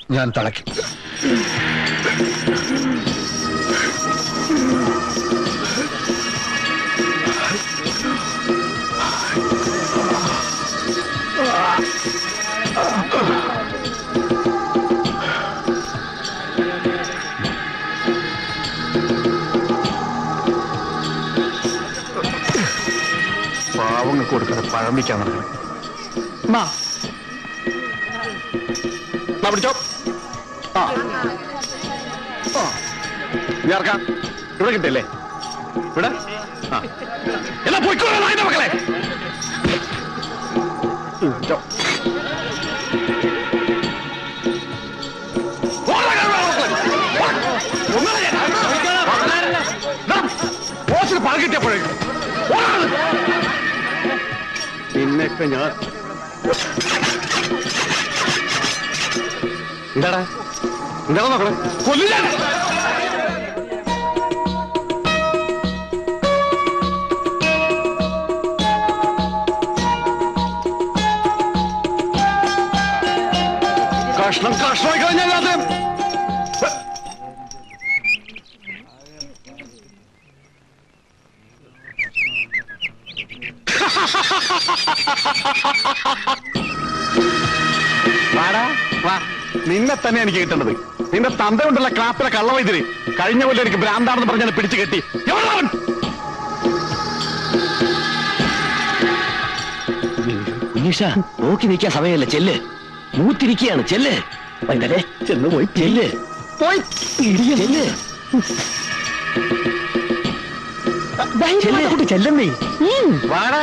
ഞാൻ തളയ്ക്കും പാവങ്ങൾക്ക് കൊടുക്കാതെ പഴം വയ്ക്കാൻ നടക്കണം എന്നാ. എന്നാ പിടിച്ചോ ആ ആ ഇത് ഇറക്കാം ഇവിടെ കിട്ടില്ലേ ഇവിടെ ആ എന്നാ പോയിക്കോളാം അതിന്റെ മക്കളെ ഉം, ചോ. ഓടാ, ഓടാ, മക്കളെ. ഓടാ. ഒന്നുമില്ല ഞാൻ. ദാ, ഓസിന് പണം കിട്ടിയപ്പോഴേക്കും ഓടാ. നിന്നെയൊക്കെ ഞാൻ എന്താടാ എന്താടാ നോക്കണേ കൊല്ലില്ല കഷ്ണം കഷ്ണമായി കഴിഞ്ഞാൽ ആദ്യം വാടാ വാ നിന്നെ തന്നെ എനിക്ക് കിട്ടേണ്ടത് നിന്റെ തന്ത കൊണ്ടുള്ള ക്ലാപ്പിലെ കള്ളവൈദ്യര് കഴിഞ്ഞ കൊല്ലം എനിക്ക് ഭ്രാന്താണെന്ന് പറഞ്ഞാൽ പിടിച്ചു കെട്ടി എവിടെടാ അവൻ? ഉണ്ണീഷ നോക്കി നിൽക്കാൻ സമയമല്ല ചെല്ല് മൂത്തിരിക്കുകയാണ് ചെല്ല് വൈകുന്നേരെ ചെന്ന് പോയി ചെല്ല് പോയി ചെല്ല് കുട്ടി ചെല്ലമ്മേ വാടാ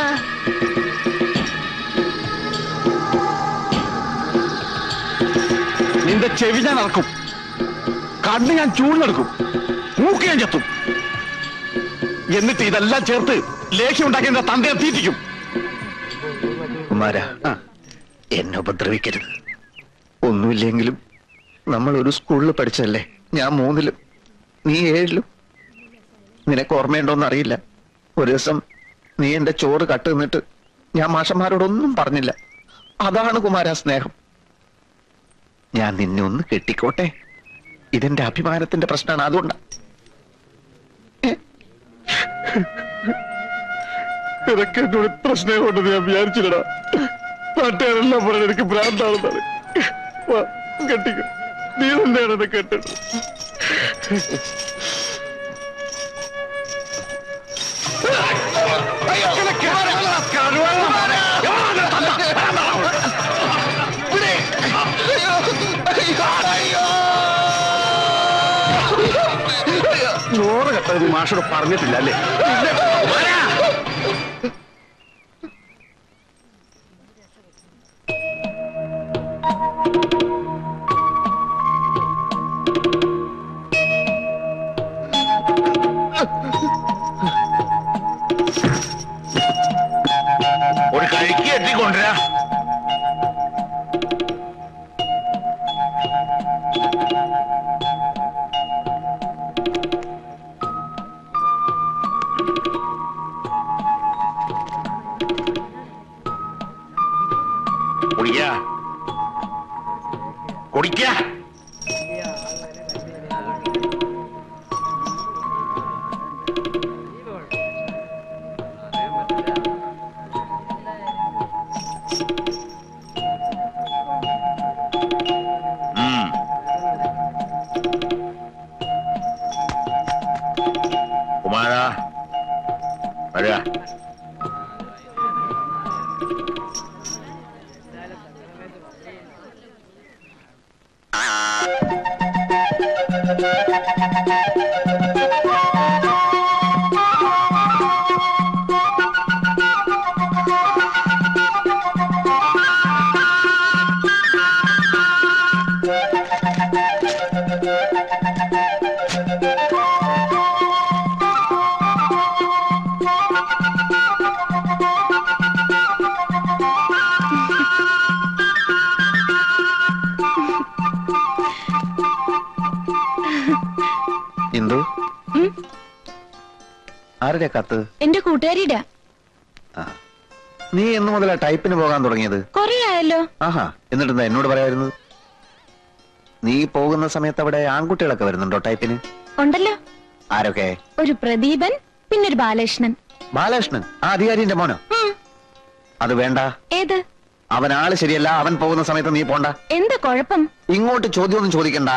നിന്റെ ചെവി ഞാൻ ഇറക്കും കണ്ണ് ഞാൻ ചൂഴ്ന്നെടുക്കും മൂക്ക് ഞാൻ ചെത്തും എന്നിട്ട് ഇതെല്ലാം ചേർത്ത് ലേഖ്യം ഉണ്ടാക്കി എന്റെ തന്തയെ തീറ്റിക്കും കുമാര ആ. എന്നെ ഉപദ്രവിക്കരുത് ഒന്നുമില്ലെങ്കിലും നമ്മൾ ഒരു സ്കൂളിൽ പഠിച്ചല്ലേ ഞാൻ മൂന്നിലും നീ ഏഴിലും നിനക്ക് ഓർമ്മയുണ്ടോന്ന് അറിയില്ല ഒരു ദിവസം നീ എന്റെ ചോറ് കട്ട് നിന്നിട്ട് ഞാൻ മാഷന്മാരോടൊന്നും പറഞ്ഞില്ല അതാണ് കുമാര സ്നേഹം ഞാൻ നിന്നെ ഒന്ന് കെട്ടിക്കോട്ടെ ഇതെന്റെ അഭിമാനത്തിന്റെ പ്രശ്നമാണ് അതുകൊണ്ടാ നിനക്ക് എന്നോട് ഇത്ര സ്നേഹമുണ്ടെന്ന് ഞാൻ വിചാരിച്ചില്ലടാ നാട്ടുകാരെല്ലാം പറഞ്ഞ എനിക്ക് ഭ്രാന്താണെന്നാണ് വാ, കെട്ടിക്കോ നീ തന്നെയാണ് എന്നെ കെട്ടത് ചോറ് കെട്ടത് മാഷോട് പറഞ്ഞിട്ടില്ല അല്ലേ ഒരു കഴിക്ക് എത്തിക്കൊണ്ടുവരാ കുടിക്ക കുടിക്ക ഉം. കുമാര വരിക ഇന്ദു ആരുടെ കത്ത് എന്റെ കൂട്ടുകാരിയുടെ നീ എന്ന് മുതലാ ടൈപ്പിന് പോകാൻ തുടങ്ങിയത് കൊറേ ആയല്ലോ ആഹാ എന്നിട്ടെന്താ എന്നോട് പറയായിരുന്നത് നീ പോകുന്ന സമയത്ത് അവിടെ ആൺകുട്ടികളൊക്കെ വരുന്നുണ്ടോ ടൈപ്പിന് ഉണ്ടല്ലോ ആരൊക്കെ ഒരു പ്രദീപൻ പിന്നൊരു ബാലകൃഷ്ണൻ ബാലകൃഷ്ണൻ ആ അധികാരിന്റെ മോനോ ഉം, അത് വേണ്ട ഏത് അവൻ ആള് ശരിയല്ല അവൻ പോകുന്ന സമയത്ത് നീ പോണ്ട എന്താ കുഴപ്പം ഇങ്ങോട്ട് ചോദ്യമൊന്നും ചോദിക്കണ്ട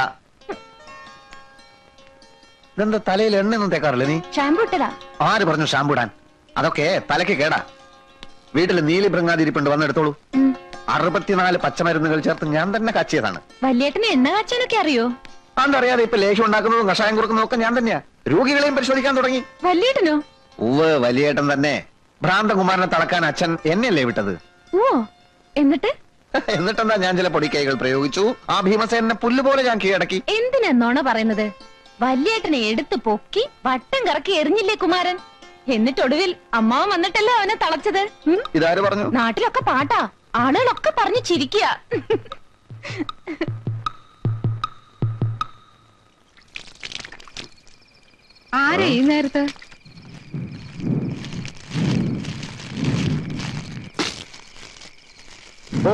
ഇതെന്താ തലയിൽ എണ്ണയൊന്നും തേക്കാറില്ല നീ ഷാമ്പു ഇട്ടതാ ആര് പറഞ്ഞു ഷാമ്പു ഇടാൻ അതൊക്കെ തലയ്ക്ക് കേടാ വീട്ടിൽ നീലി ഭൃങ്ങാതിരിപ്പുണ്ട് വന്നെടുത്തോളൂ ഉം, അറുപത്തിനാല് പച്ചമരുന്നുകൾ ചേർത്ത് ഞാൻ തന്നെ കാച്ചിയതാണ് വല്യേട്ടന് എണ്ണ കാച്ചാനൊക്കെ അറിയോ അതറിയാതെ ഇപ്പൊ ലേഹ്യം ഉണ്ടാക്കുന്നതും കഷായം കൊടുക്കുന്നതും ഒക്കെ ഞാൻ തന്നെയാ രോഗികളെയും പരിശോധിക്കാൻ തുടങ്ങി വല്യേട്ടനോ ഉവ് വലിയേട്ടൻ തന്നെ ഭ്രാന്തകുമാരനെ തളക്കാൻ അച്ഛൻ എന്നെയല്ലേ വിട്ടത് ഓ എന്നിട്ട് എന്നിട്ടെന്താ ഞാൻ ചില പൊടിക്കൈകൾ പ്രയോഗിച്ചു ആ ഭീമസേനെ പുല്ലുപോലെ ഞാൻ കീഴടക്കി എന്തിനാ പറയുന്നത് വല്യേട്ടനെ എടുത്തു പൊക്കി വട്ടം കറക്കി എറിഞ്ഞില്ലേ കുമാരൻ എന്നിട്ടൊടുവിൽ അമ്മാവൻ വന്നിട്ടല്ലേ അവനെ തളച്ചത് ഉം? ഇതാര് പറഞ്ഞു നാട്ടിലൊക്കെ പാട്ടാ ആളുകളൊക്കെ പറഞ്ഞു ചിരിക്കുക ആരാ ഈ നേരത്ത് ഓ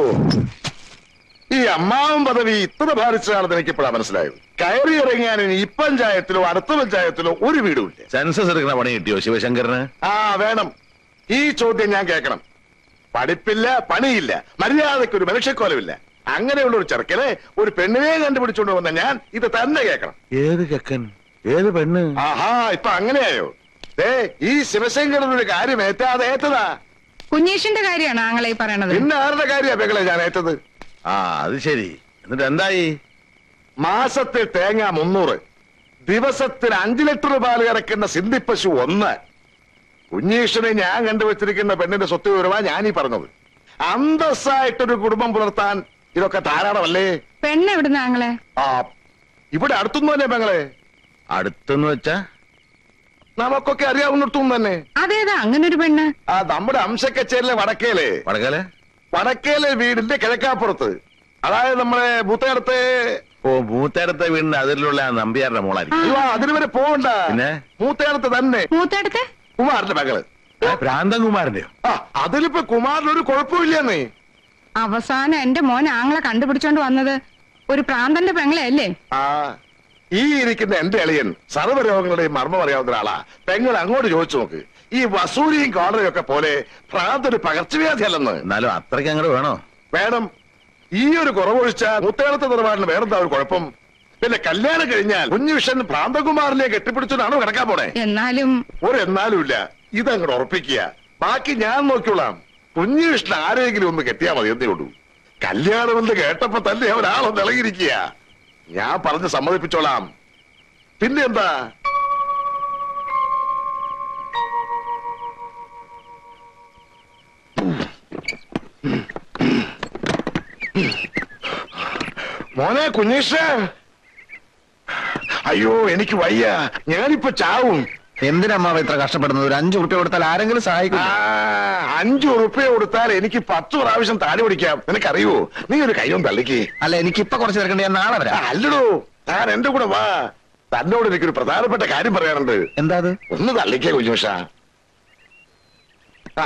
ഈ അമ്മാവൻ പദവി ഇത്ര ഭാരിച്ചതാണെന്ന് എനിക്ക് ഇപ്പോഴാ മനസ്സിലായത് കയറി ഇറങ്ങാൻ ഇനി ഈ പഞ്ചായത്തിലോ അടുത്ത പഞ്ചായത്തിലോ ഒരു വീടുമില്ല സെൻസസ് എടുക്കുന്ന പണി കിട്ടിയോ ശിവശങ്കറിന് ആ വേണം ഈ ചോദ്യം ഞാൻ കേൾക്കണം പഠിപ്പില്ല പണിയില്ല മര്യാദയ്ക്ക് ഒരു മനുഷ്യക്കോലമില്ല അങ്ങനെയുള്ള ഒരു ചെറുക്കനെ ഒരു പെണ്ണിനെ കണ്ടുപിടിച്ചുകൊണ്ട് വന്ന ഞാൻ ഇത് തന്നെ കേൾക്കണം ഏത് ചെക്കൻ ഏത് പെണ്ണ് ആഹാ ഇപ്പൊ അങ്ങനെയായോ ദേ ഈ ശിവശങ്കരൻ ഒരു കാര്യം ഏറ്റാതെ ഏറ്റതാ കുഞ്ഞീഷിന്റെ കാര്യമാണ് ആങ്ങളെ ഈ പറയണത് പിന്നെ ആരുടെ കാര്യ പെങ്ങളെ ഞാൻ ഏറ്റത് ആ അത് ശരി എന്നിട്ട് എന്തായി മാസത്തിൽ തേങ്ങ മുന്നൂറ് ദിവസത്തിൽ അഞ്ചു ലിറ്റർ പാല് കറക്കുന്ന സിന്ധി പശു ഒന്ന് കുഞ്ഞീഷനെ ഞാൻ കണ്ടുവച്ചിരിക്കുന്ന പെണ്ണിന്റെ സ്വത്ത് വിവരമാ ഞാനീ പറഞ്ഞത് അന്തസ്സായിട്ടൊരു കുടുംബം പുലർത്താൻ ഇതൊക്കെ ധാരാളമല്ലേ പെണ്ണ് എവിടുന്ന ആങ്ങളെ ആ ഇവിടെ അടുത്തൊന്നും പെങ്ങളെ അടുത്തെന്ന് വെച്ചാ നമുക്കൊക്കെ അറിയാവുന്നിടത്തും തന്നെ അതേതാ അങ്ങനെ ഒരു പെണ്ണ് ആ നമ്മുടെ അംശക്കച്ചേരിലെ വടക്കേലെ വടക്കലെ വടക്കേലെ വീടിന്റെ കിഴക്കാപ്പുറത്ത് അതായത് നമ്മളെ മൂത്തയിടത്തെ ഓ മൂത്തടുത്ത വീടിന്റെ അതിലുള്ള ആ നമ്പ്യാരുടെ മോളായിരിക്കും അയ്യോ അതിന് വരെ പോകണ്ട പിന്നെ? മൂത്തയിടത്ത് തന്നെ മൂത്തടുത്ത് കുമാറിന്റെ മകള് ആ, ഭ്രാന്തൻകുമാരന്റെയോ ആ അതിലിപ്പോ കുമാറിനൊരു കുഴപ്പമില്ലെന്നേ അവസാനം എന്റെ മോൻ ആങ്ങളെ കണ്ടുപിടിച്ചോണ്ട് വന്നത് ഒരു പ്രാന്തന്റെ പെങ്ങളെ അല്ലേ ആ ഈ ഇരിക്കുന്ന എന്റെ അളിയൻ സർവ്വരോഗങ്ങളുടെയും മർമ്മം അറിയാവുന്ന ഒരാളാ പെങ്ങൾ അങ്ങോട്ട് ചോദിച്ചു നോക്ക് ഈ വസൂരിയും കോടതിയും ഒക്കെ പോലെ ഭ്രാന്തൊരു പകർച്ചവ്യാധി അല്ലെന്ന് എന്നാലും അത്രയ്ക്ക് അങ്ങോട്ട് വേണോ വേണം ഈ ഒരു കുറവൊഴിച്ച മുത്തേളത്തെ നിലപാടിന് വേറെന്താ ഒരു കുഴപ്പം പിന്നെ കല്യാണം കഴിഞ്ഞാൽ കുഞ്ഞുവിഷൻ ഭ്രാന്തകുമാറിനെ കെട്ടിപ്പിടിച്ചോണ്ടാണോ കിടക്കാൻ പോണേ എന്നാലും ഒരു എന്നാലും ഇല്ല ഇതങ്ങോട്ട് ഉറപ്പിക്കുക ബാക്കി ഞാൻ നോക്കിയോളാം കുഞ്ഞുവിഷ്ണു ആരെങ്കിലും ഒന്ന് കെട്ടിയാ മതി എന്നേ ഉള്ളൂ കല്യാണം എന്ന് കേട്ടപ്പോ തന്നെ അവരാളൊന്ന് ഇളകിയിരിക്കുക ഞാൻ പറഞ്ഞ് സമ്മതിപ്പിച്ചോളാം പിന്നെ എന്താ മോനെ കുഞ്ഞീഷ അയ്യോ എനിക്ക് വയ്യ ഞാനിപ്പോ ചാവും എന്തിനമ്മാവ ഇത്ര കഷ്ടപ്പെടുന്നത് ഒരു അഞ്ചു റുപ്യ കൊടുത്താൽ ആരെങ്കിലും സഹായിക്കും ആ, അഞ്ചു ഉറുപ്പ്യ കൊടുത്താൽ എനിക്ക് പത്ത് പ്രാവശ്യം താടി പിടിക്കാം നിനക്കറിയോ നീ ഒരു കൈയും തള്ളിക്ക് അല്ല എനിക്കിപ്പൊ കുറച്ച് തിരക്കണ്ട ഞാൻ നാളെ ആ, വരാം അല്ലടോ താൻ എന്റെ കൂടെ വാ തന്നോട് എനിക്കൊരു പ്രധാനപ്പെട്ട കാര്യം പറയാനുണ്ട് എന്താ അത് ഒന്ന് തള്ളിക്കേ കുഞ്ഞുഷ ആ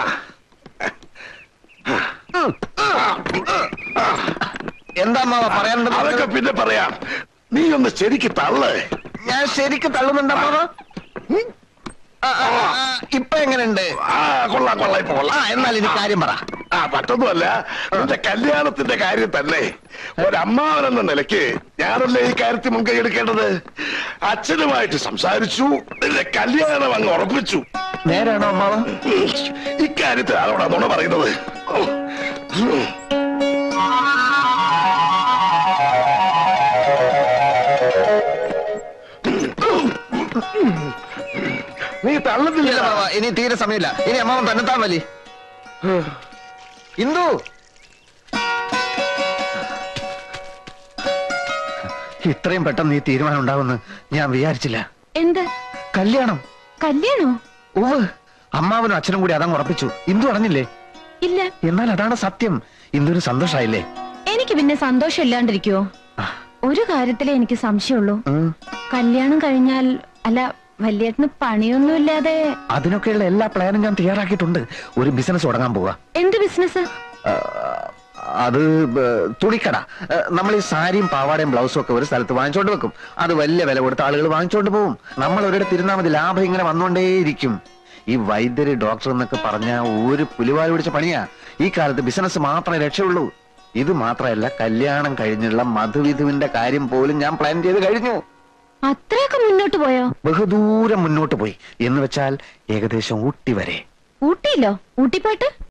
എന്താ അമ്മാവ അതൊക്കെ പറയാനുണ്ട് പിന്നെ പറയാം നീ ഒന്ന് ശരിക്ക് തള്ളേ ഞാൻ ശരിക്കും തള്ളുന്നുണ്ട് അമ്മാവ ഉം. ആ, ആ, ആ, ഇപ്പൊ എങ്ങനെയുണ്ട് ആ കൊള്ളാം കൊള്ളാം ഇപ്പൊ ആ കൊള്ളാം എന്നാൽ ഇനി കാര്യം പറ ആ പറ്റൊന്നുമല്ല നിന്റെ കല്യാണത്തിന്റെ കാര്യം തന്നെ ഒരമ്മാവനെന്ന നിലയ്ക്ക് ഞാനല്ലേ ഈ കാര്യത്തിൽ മുൻകൈ എടുക്കേണ്ടത് അച്ഛനുമായിട്ട് സംസാരിച്ചു നിന്റെ കല്യാണം അങ്ങ് ഉറപ്പിച്ചു നേരാണോ അമ്മാവ ഇക്കാര്യത്തിൽ ആരോടാ നുണ പറയുന്നത് നീ ഇല്ല തള്ളുന്നില്ല അമ്മാവ ഇനി തീരെ സമയമില്ല ഇനി അമ്മാവൻ തന്നെത്താൻ വലി ഇന്ദു ഇത്രയും പെട്ടെന്ന് ഈ തീരുമാനം ഉണ്ടാവുമെന്ന് ഞാൻ വിചാരിച്ചില്ല എന്ത് കല്യാണം കല്യാണോ ഉവ് അമ്മാവനും അച്ഛനും കൂടി അതങ്ങ് ഉറപ്പിച്ചു ഇന്ദു അറിഞ്ഞില്ലേ ഇല്ല എന്നാൽ അതാണ് സത്യം ഇന്ദുവിന് സന്തോഷായില്ലേ എനിക്ക് പിന്നെ സന്തോഷം ഇല്ലാണ്ടിരിക്കുവോ ഒരു കാര്യത്തിലേ എനിക്ക് സംശയമുള്ളൂ ഉം. കല്യാണം കഴിഞ്ഞാൽ അല്ല വല്യേട്ടന് പണിയൊന്നുമില്ലാതെ അതിനൊക്കെയുള്ള എല്ലാ പ്ലാനും ഞാൻ തയ്യാറാക്കിയിട്ടുണ്ട് ഒരു ബിസിനസ് തുടങ്ങാൻ പോവാ എന്ത് ബിസിനസ് ആ, അത് ബ- തുണിക്കട ഏ, നമ്മൾ ഈ സാരിയും പാവാടയും ബ്ലൗസും ഒക്കെ ഒരു സ്ഥലത്ത് വാങ്ങിച്ചോണ്ട് വെക്കും അത് വലിയ വില കൊടുത്ത് ആളുകൾ വാങ്ങിച്ചോണ്ട് പോകും നമ്മൾ ഒരിടത്ത് ഇരുന്നാൽ മതി ലാഭം ഇങ്ങനെ വന്നുകൊണ്ടേയിരിക്കും ഈ വൈദ്യര് ഡോക്ടർ എന്നൊക്കെ പറഞ്ഞ ഒരു പുലിവാല് പിടിച്ച പണിയാ ഈ കാലത്ത് ബിസിനസ് മാത്രമേ രക്ഷയുള്ളൂ ഇത് മാത്രമല്ല കല്യാണം കഴിഞ്ഞുള്ള മധുവിധുവിന്റെ കാര്യം പോലും ഞാൻ പ്ലാൻ ചെയ്ത് കഴിഞ്ഞു അത്രയൊക്കെ മുന്നോട്ട് പോയോ ബഹുദൂരം മുന്നോട്ട് പോയി എന്ന് വെച്ചാൽ ഏകദേശം ഊട്ടി വരെ ഊട്ടിയില്ലോ ഊട്ടി പോയിട്ട്